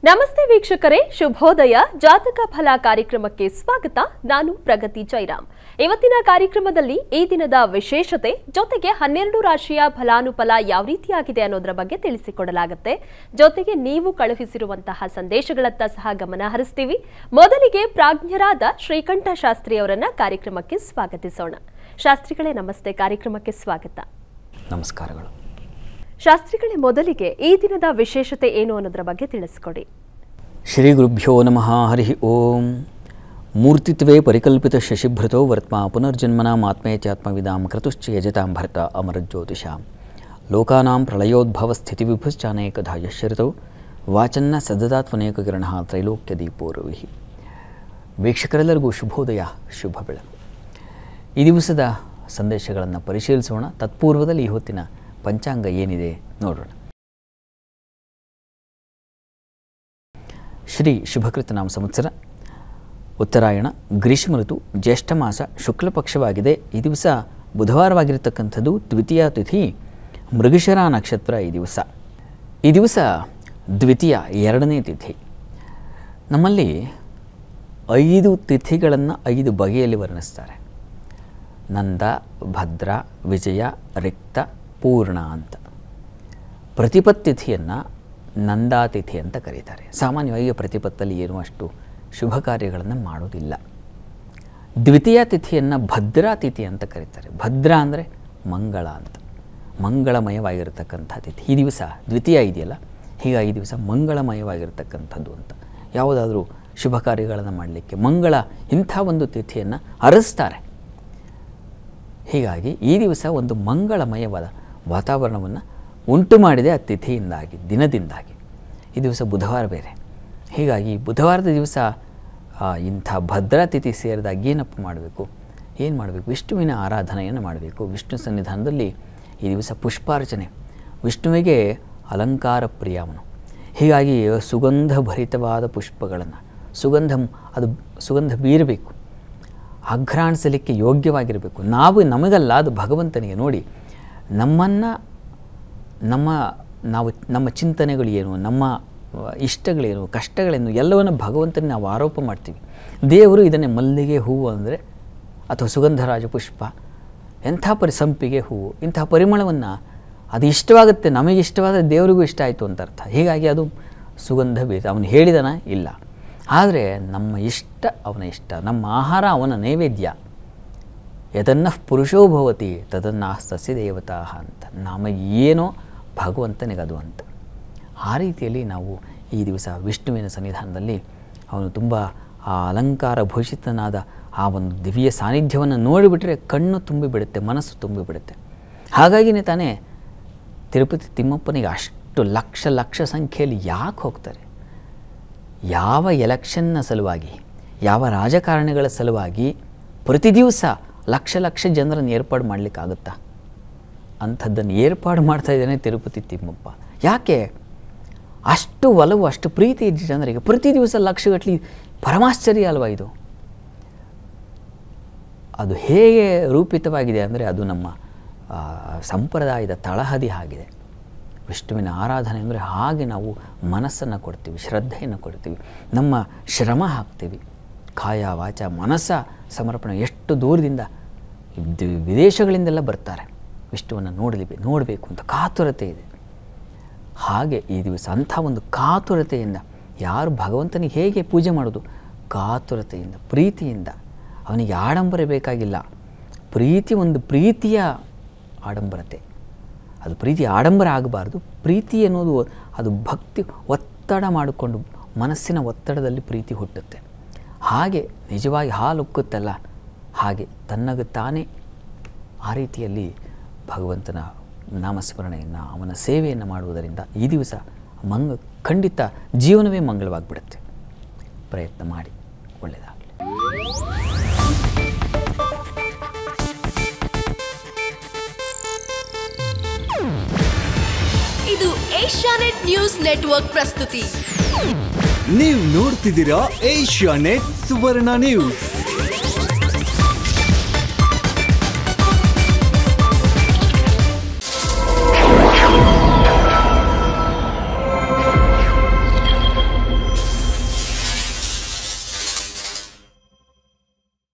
ನಮಸ್ತೆ ವೀಕ್ಷಕರೇ ಶುಭೋದಯ ಜಾತಕ ಫಲ ಕಾರ್ಯಕ್ರಮಕ್ಕೆ ಸ್ವಾಗತ ನಾನು ಪ್ರಗತಿ ಜೈರಾಮ್ ಇವತ್ತಿನ ಕಾರ್ಯಕ್ರಮದಲ್ಲಿ ಈ ದಿನದ ವಿಶೇಷತೆ ಜೊತೆಗೆ ಹನ್ನೆರಡು ರಾಶಿಯ ಫಲಾನುಫಲ ಯಾವ ರೀತಿಯಾಗಿದೆ ಅನ್ನೋದರ ಬಗ್ಗೆ ತಿಳಿಸಿಕೊಡಲಾಗುತ್ತೆ ಜೊತೆಗೆ ನೀವು ಕಳುಹಿಸಿರುವಂತಹ ಸಂದೇಶಗಳತ್ತ ಸಹ ಗಮನ ಹರಿಸ್ತೀವಿ ಮೊದಲಿಗೆ ಪ್ರಾಜ್ಞರಾದ ಶ್ರೀಕಂಠ ಶಾಸ್ತ್ರಿ ಅವರನ್ನ ಕಾರ್ಯಕ್ರಮಕ್ಕೆ ಸ್ವಾಗತಿಸೋಣ ಶಾಸ್ತ್ರಿಗಳೇ ನಮಸ್ತೆ ಕಾರ್ಯಕ್ರಮಕ್ಕೆ ಸ್ವಾಗತ ನಮಸ್ಕಾರಗಳು ಶಾಸ್ತ್ರಿಗಳೇ ಮೊದಲಿಗೆ ಈ ದಿನದ ವಿಶೇಷತೆ ಏನು ಅನ್ನೋದರ ಬಗ್ಗೆ ತಿಳಿಸ್ಕೊಡಿ ಶ್ರೀ ಗುರುಭ್ಯೋ ನಮಃ ಹರಿ ಓಂ ಮೂರ್ತಿತ್ವೇ ಪರಿಕಲ್ಪಿತ ಶಶಿಭೃತೋ ವರ್ತ್ಮ ಪುನರ್ಜನ್ಮನಾಮಾತ್ಮೇತ್ಯಾತ್ಮವಿದಾಂ ಕ್ರತುಶ್ಚ ಯಜತಾಂ ಭರ್ತ ಅಮರಜ್ಯೋತಿಷಾಂ ಲೋಕಾನಾಂ ಪ್ರಳಯೋದ್ಭವ ಸ್ಥಿತಿವಿಭುಶ್ಚಾನೇಕಧಾ ಯಶ್ಚರಿತೌ ವಾಚನ್ನ ಸದದಾತ್ಮನೇಕ ಕಿರಣ ತ್ರೈಲೋಕ್ಯ ದೀಪೋರವಿ ವೀಕ್ಷಕರೆಲ್ಲರಿಗೂ ಶುಭೋದಯ ಶುಭ ಬೆಳಕು ಈ ದಿವಸದ ಸಂದೇಶಗಳನ್ನು ಪರಿಶೀಲಿಸೋಣ ತತ್ಪೂರ್ವದಲ್ಲಿ ಈ ಹೊತ್ತಿನ ಪಂಚಾಂಗ ಏನಿದೆ ನೋಡೋಣ ಶ್ರೀ ಶುಭಕೃತ ನಾಮ ಸಂವತ್ಸರ ಉತ್ತರಾಯಣ ಗ್ರೀಷ್ಮ ಋತು ಜ್ಯೇಷ್ಠ ಮಾಸ ಶುಕ್ಲ ಪಕ್ಷವಾಗಿದೆ ಈ ದಿವಸ ಬುಧವಾರವಾಗಿರತಕ್ಕಂಥದ್ದು ದ್ವಿತೀಯ ತಿಥಿ ಮೃಗಶಿರ ನಕ್ಷತ್ರ ಈ ದಿವಸ ಈ ದಿವಸ ದ್ವಿತೀಯ ಎರಡನೇ ತಿಥಿ ನಮ್ಮಲ್ಲಿ ಐದು ತಿಥಿಗಳನ್ನು ಐದು ಬಗೆಯಲ್ಲಿ ವರ್ಣಿಸ್ತಾರೆ ನಂದ ಭದ್ರ ವಿಜಯ ರಿಕ್ತ ಪೂರ್ಣ ಅಂತ ಪ್ರತಿಪತ್ತಿಥಿಯನ್ನು ನಂದಾತಿಥಿ ಅಂತ ಕರೀತಾರೆ ಸಾಮಾನ್ಯವಾಗಿ ಪ್ರತಿಪತ್ತಲ್ಲಿ ಏನೂ ಅಷ್ಟು ಶುಭ ಕಾರ್ಯಗಳನ್ನು ಮಾಡೋದಿಲ್ಲ ದ್ವಿತೀಯ ತಿಥಿಯನ್ನು ಭದ್ರಾ ತಿಥಿ ಅಂತ ಕರೀತಾರೆ ಭದ್ರ ಅಂದರೆ ಮಂಗಳ ಅಂತ ಮಂಗಳಮಯವಾಗಿರತಕ್ಕಂಥ ತಿಥಿ ಈ ದಿವಸ ದ್ವಿತೀಯ ಇದೆಯಲ್ಲ ಹೀಗಾಗಿ ಈ ದಿವಸ ಮಂಗಳಮಯವಾಗಿರತಕ್ಕಂಥದ್ದು ಅಂತ ಯಾವುದಾದ್ರೂ ಶುಭ ಕಾರ್ಯಗಳನ್ನು ಮಾಡಲಿಕ್ಕೆ ಮಂಗಳ ಇಂಥ ಒಂದು ತಿಥಿಯನ್ನು ಅರಸ್ತಾರೆ ಹೀಗಾಗಿ ಈ ದಿವಸ ಒಂದು ಮಂಗಳಮಯವಾದ ವಾತಾವರಣವನ್ನು ಉಂಟು ಮಾಡಿದೆ ಆ ತಿಥಿಯಿಂದಾಗಿ ದಿನದಿಂದಾಗಿ ಈ ದಿವಸ ಬುಧವಾರ ಬೇರೆ ಹೀಗಾಗಿ ಬುಧವಾರದ ದಿವಸ ಆ, ಇಂಥ ಭದ್ರಾ ತಿಥಿ ಸೇರಿದಾಗ ಏನಪ್ಪ ಮಾಡಬೇಕು ಏನು ಮಾಡಬೇಕು ವಿಷ್ಣುವಿನ ಆರಾಧನೆಯನ್ನು ಮಾಡಬೇಕು ವಿಷ್ಣು ಸನ್ನಿಧಾನದಲ್ಲಿ ಈ ದಿವಸ ಪುಷ್ಪಾರ್ಚನೆ ವಿಷ್ಣುವಿಗೆ ಅಲಂಕಾರ ಪ್ರಿಯವನು ಹೀಗಾಗಿ ಸುಗಂಧ ಭರಿತವಾದ ಪುಷ್ಪಗಳನ್ನು ಸುಗಂಧ ಅದು ಸುಗಂಧ ಬೀರಬೇಕು ಆಘ್ರಾಣಿಸಲಿಕ್ಕೆ ಯೋಗ್ಯವಾಗಿರಬೇಕು ನಾವು ನಮಗಲ್ಲ ಅದು ಭಗವಂತನಿಗೆ ನೋಡಿ ನಮ್ಮನ್ನು ನಮ್ಮ ನಾವು ನಮ್ಮ ಚಿಂತನೆಗಳು ಏನು ನಮ್ಮ ಆ, ಇಷ್ಟಗಳೇನು ಕಷ್ಟಗಳೇನು ಎಲ್ಲವನ್ನು ಭಗವಂತನ ನಾವು ಆರೋಪ ಮಾಡ್ತೀವಿ ದೇವರು ಇದನ್ನೇ ಮಲ್ಲಿಗೆ ಹೂವು ಅಂದರೆ ಅಥವಾ ಸುಗಂಧರಾಜ ಪುಷ್ಪ ಎಂಥ ಪರಿ ಸಂಪಿಗೆ ಹೂವು ಇಂಥ ಪರಿಮಳವನ್ನು ಅದು ಇಷ್ಟವಾಗುತ್ತೆ ನಮಗೆ ಇಷ್ಟವಾದ ದೇವರಿಗೂ ಇಷ್ಟ ಆಯಿತು ಅಂತ ಅರ್ಥ ಹೀಗಾಗಿ ಅದು ಸುಗಂಧ ಬೀತ ಅವನು ಹೇಳಿದನ ಇಲ್ಲ ಆದರೆ ನಮ್ಮ ಇಷ್ಟ ಅವನ ಇಷ್ಟ ನಮ್ಮ ಆಹಾರ ಅವನ ನೈವೇದ್ಯ ಯದನ್ನ ಪುರುಷೋ ಭವತಿ ತದನ್ನ ಸಸ್ಯ ದೇವತಾ ಅಂತ ನಮಗೇನೋ ಭಗವಂತನಿಗದು ಅಂತ ಆ ರೀತಿಯಲ್ಲಿ ನಾವು ಈ ದಿವಸ ವಿಷ್ಣುವಿನ ಸನ್ನಿಧಾನದಲ್ಲಿ ಅವನು ತುಂಬ ಆ ಅಲಂಕಾರ ಭೂಷಿತನಾದ ಆ ಒಂದು ದಿವ್ಯ ಸಾನ್ನಿಧ್ಯವನ್ನು ನೋಡಿಬಿಟ್ರೆ ಕಣ್ಣು ತುಂಬಿಬಿಡುತ್ತೆ ಮನಸ್ಸು ತುಂಬಿಬಿಡುತ್ತೆ ಹಾಗಾಗಿನೇ ತಾನೇ ತಿರುಪತಿ ತಿಮ್ಮಪ್ಪನಿಗೆ ಅಷ್ಟು ಲಕ್ಷ ಲಕ್ಷ ಸಂಖ್ಯೆಯಲ್ಲಿ ಯಾಕೆ ಹೋಗ್ತಾರೆ ಯಾವ ಎಲೆಕ್ಷನ್ನ ಸಲುವಾಗಿ ಯಾವ ರಾಜಕಾರಣಿಗಳ ಸಲುವಾಗಿ ಪ್ರತಿ ದಿವಸ ಲಕ್ಷ ಲಕ್ಷ ಜನರನ್ನು ಏರ್ಪಾಡು ಮಾಡಲಿಕ್ಕಾಗುತ್ತಾ ಅಂಥದ್ದನ್ನು ಏರ್ಪಾಡು ಮಾಡ್ತಾ ಇದ್ದಾನೆ ತಿರುಪತಿ ತಿಮ್ಮಪ್ಪ ಯಾಕೆ ಅಷ್ಟು ಒಲವು ಅಷ್ಟು ಪ್ರೀತಿ ಇದ್ದ ಜನರಿಗೆ ಪ್ರತಿ ದಿವಸ ಲಕ್ಷಗಟ್ಟಲೆ ಪರಮಾಶ್ಚರ್ಯ ಅಲ್ವಾ ಇದು ಅದು ಹೇಗೆ ರೂಪಿತವಾಗಿದೆ ಅಂದರೆ ಅದು ನಮ್ಮ ಆ, ಸಂಪ್ರದಾಯದ ತಳಹದಿ ಆಗಿದೆ ವಿಷ್ಣುವಿನ ಆರಾಧನೆ ಅಂದರೆ ಹಾಗೆ ನಾವು ಮನಸ್ಸನ್ನು ಕೊಡ್ತೀವಿ ಶ್ರದ್ಧೆಯನ್ನು ಕೊಡ್ತೀವಿ ನಮ್ಮ ಶ್ರಮ ಹಾಕ್ತೀವಿ ಕಾಯ ವಾಚ ಮನಸ್ಸ ಸಮರ್ಪಣೆ ಎಷ್ಟು ದೂರದಿಂದ ದ್- ವಿದೇಶಗಳಿಂದೆಲ್ಲ ಬರ್ತಾರೆ ವಿಷ್ಣುವನ್ನು ನೋಡಲಿ ನೋಡಬೇಕು ಅಂತ ಕಾತುರತೆ ಇದೆ ಹಾಗೆ ಈ ದಿವಸ ಅಂಥ ಒಂದು ಕಾತುರತೆಯಿಂದ ಯಾರು ಭಗವಂತನಿಗೆ ಹೇಗೆ ಪೂಜೆ ಮಾಡೋದು ಕಾತುರತೆಯಿಂದ ಪ್ರೀತಿಯಿಂದ ಅವನಿಗೆ ಆಡಂಬರ ಬೇಕಾಗಿಲ್ಲ ಪ್ರೀತಿ ಒಂದು ಪ್ರೀತಿಯ ಆಡಂಬರತೆ ಅದು ಪ್ರೀತಿ ಆಡಂಬರ ಆಗಬಾರ್ದು ಪ್ರೀತಿ ಅನ್ನೋದು ಅದು ಭಕ್ತಿ ಒತ್ತಡ ಮಾಡಿಕೊಂಡು ಮನಸ್ಸಿನ ಒತ್ತಡದಲ್ಲಿ ಪ್ರೀತಿ ಹುಟ್ಟುತ್ತೆ ಹಾಗೆ ನಿಜವಾಗಿ ಹಾಲು ಉಕ್ಕುತ್ತಲ್ಲ ಹಾಗೆ ತನ್ನಗೆ ತಾನೇ ಆ ರೀತಿಯಲ್ಲಿ ಭಗವಂತನ ನಾಮಸ್ಮರಣೆಯನ್ನು ಅವನ ಸೇವೆಯನ್ನು ಮಾಡುವುದರಿಂದ ಈ ದಿವಸ ಮಂಗ ಖಂಡಿತ ಜೀವನವೇ ಮಂಗಳವಾಗಿಬಿಡುತ್ತೆ ಪ್ರಯತ್ನ ಮಾಡಿ ಒಳ್ಳೆಯದಾಗಲಿ ಇದು ಏಷ್ಯಾನೆಟ್ ನ್ಯೂಸ್ ನೆಟ್ವರ್ಕ್ ಪ್ರಸ್ತುತಿ ನೀವು ನೋಡ್ತಿದ್ದೀರಾ ಏಷ್ಯಾ ನೆಟ್ ಸುವರ್ಣ ನ್ಯೂಸ್